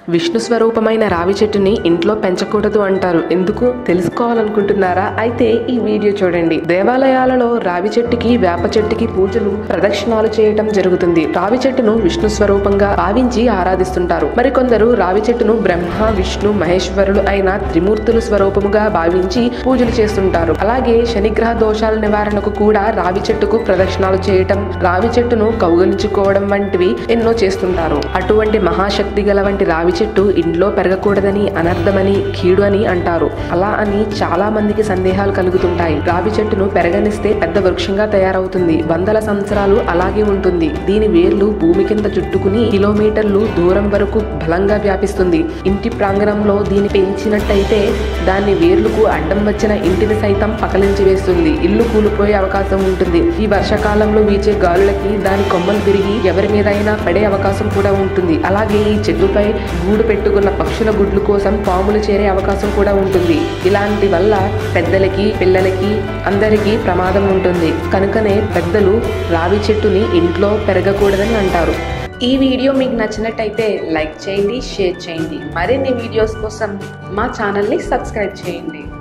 విష్ణు స్వరూపమైన రావి చెట్టుని ఇంట్లో పెంచకూడదు అంటారు ఎందుకు తెలుసుకోవాలనుకుంటున్నారా అయితే ఈ వీడియో చూడండి దేవాలయాలలో రావి చెట్టుకి వేప చెట్టుకి పూజలు ప్రదక్షిణాలు చేయటం జరుగుతుంది రావి చెట్టును విష్ణు స్వరూపంగా భావించి ఆరాధిస్తుంటారు మరికొందరు రావి చెట్టును బ్రహ్మ విష్ణు మహేశ్వరులు అయిన త్రిమూర్తులు స్వరూపముగా భావించి పూజలు చేస్తుంటారు అలాగే శనిగ్రహ దోషాల నివారణకు కూడా రావి చెట్టుకు ప్రదక్షిణాలు చేయటం రావి చెట్టును కౌగలించుకోవడం వంటివి ఎన్నో చేస్తుంటారు అటువంటి మహాశక్తి గల వంటి రావి చెట్టు ఇంట్లో పెరగకూడదని అనర్థమని కీడు అని అంటారు అలా అని చాలా మందికి సందేహాలు కలుగుతుంటాయి రావి చెట్టును పెరగనిస్తే పెద్ద వృక్షంగా తయారవుతుంది వందల సంవత్సరాలు అలాగే ఉంటుంది దీని వేర్లు భూమి కింద చుట్టుకుని కిలోమీటర్లు దూరం వరకు బలంగా వ్యాపిస్తుంది ఇంటి ప్రాంగణంలో దీన్ని పెంచినట్టయితే దాని వేర్లకు అడ్డం వచ్చిన ఇంటిని సైతం పకలించి వేస్తుంది ఇల్లు కూలిపోయే అవకాశం ఉంటుంది ఈ వర్షాకాలంలో వీచే గాలులకి దాని కొమ్మలు విరిగి ఎవరి మీదైనా పడే అవకాశం కూడా ఉంటుంది అలాగే ఈ చెట్టుపై గూడు పెట్టుకున్న పక్షుల గుడ్లు కోసం పాములు చేరే అవకాశం కూడా ఉంటుంది ఇలాంటి వల్ల పెద్దలకి పిల్లలకి అందరికీ ప్రమాదం ఉంటుంది కనుకనే పెద్దలు రావి చెట్టుని ఇంట్లో పెరగకూడదని అంటారు ఈ వీడియో మీకు నచ్చినట్టయితే లైక్ చేయండి షేర్ చేయండి మరిన్ని వీడియోస్ కోసం మా ఛానల్ని సబ్స్క్రైబ్ చేయండి